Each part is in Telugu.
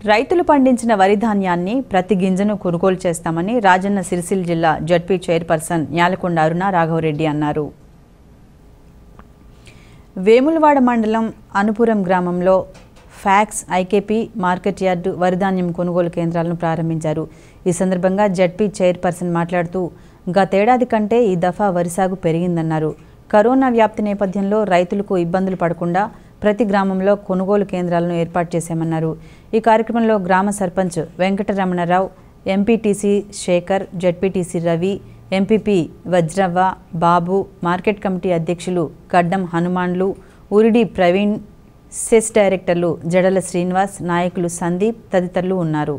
రైతులు పండించిన వరి ధాన్యాన్ని ప్రతి గింజను కొనుగోలు చేస్తామని రాజన్న సిరిసిల్ల జిల్లా జడ్పీ చైర్పర్సన్ న్యాలకొండ అరుణ రాఘవరెడ్డి అన్నారు వేములవాడ మండలం అనుపురం గ్రామంలో ఫ్యాక్స్ ఐకేపీ మార్కెట్ యార్డు వరిధాన్యం కొనుగోలు కేంద్రాలను ప్రారంభించారు ఈ సందర్భంగా జడ్పీ చైర్పర్సన్ మాట్లాడుతూ గతేడాది కంటే ఈ దఫా వరి సాగు పెరిగిందన్నారు కరోనా వ్యాప్తి నేపథ్యంలో రైతులకు ఇబ్బందులు పడకుండా ప్రతి గ్రామంలో కొనుగోలు కేంద్రాలను ఏర్పాటు చేశామన్నారు ఈ కార్యక్రమంలో గ్రామ sarpanch Venkataramana Rao MPTC Shekar ZPTC Ravi MPP Vajravva Babu market committee అధ్యక్షులు గడ్డం హనుమాన్లు ఉరిడి ప్రవీణ్ సెస్ డైరెక్టర్లు జడల శ్రీనివాస్ నాయకులు సందీప్ తదితరులు ఉన్నారు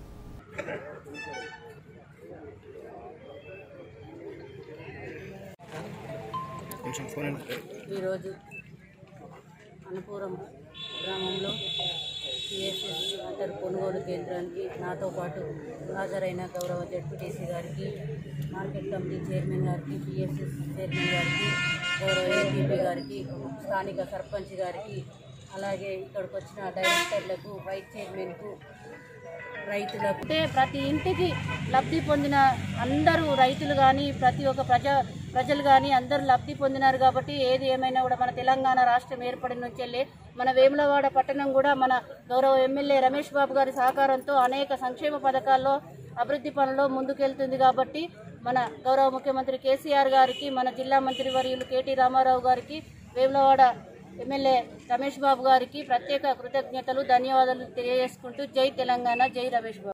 ఈరోజు అనుపురం గ్రామంలో సిఎస్ఎస్ వాటర్ కొనుగోలు కేంద్రానికి నాతో పాటు హాజరైన గౌరవ జడ్పీటీసీ గారికి మార్కెట్ కమిటీ చైర్మన్ గారికి పిఎస్ఎస్ చైర్మన్ గారికి గౌరవ ఏపీపీ గారికి స్థానిక సర్పంచ్ గారికి అలాగే ఇక్కడికి వచ్చిన డైరెక్టర్లకు వైస్ చైర్మన్కు రైతులకు అంటే ప్రతి ఇంటికి లబ్ధి పొందిన అందరూ రైతులు కానీ ప్రతి ఒక్క ప్రజా ప్రజలు కానీ అందరూ లబ్ధి పొందినారు కాబట్టి ఏది ఏమైనా కూడా మన తెలంగాణ రాష్ట్రం ఏర్పడిన నుంచి వెళ్ళి మన వేములవాడ పట్టణం కూడా మన గౌరవ ఎమ్మెల్యే రమేష్ బాబు గారి సహకారంతో అనేక సంక్షేమ పథకాల్లో అభివృద్ధి పనుల్లో ముందుకెళ్తుంది కాబట్టి మన గౌరవ ముఖ్యమంత్రి కేసీఆర్ గారికి మన జిల్లా మంత్రి వర్యులు కేటీ రామారావు గారికి వేములవాడ ఎమ్మెల్యే రమేష్ బాబు గారికి ప్రత్యేక కృతజ్ఞతలు ధన్యవాదాలు తెలియజేసుకుంటూ జై తెలంగాణ జై రమేష్ బాబు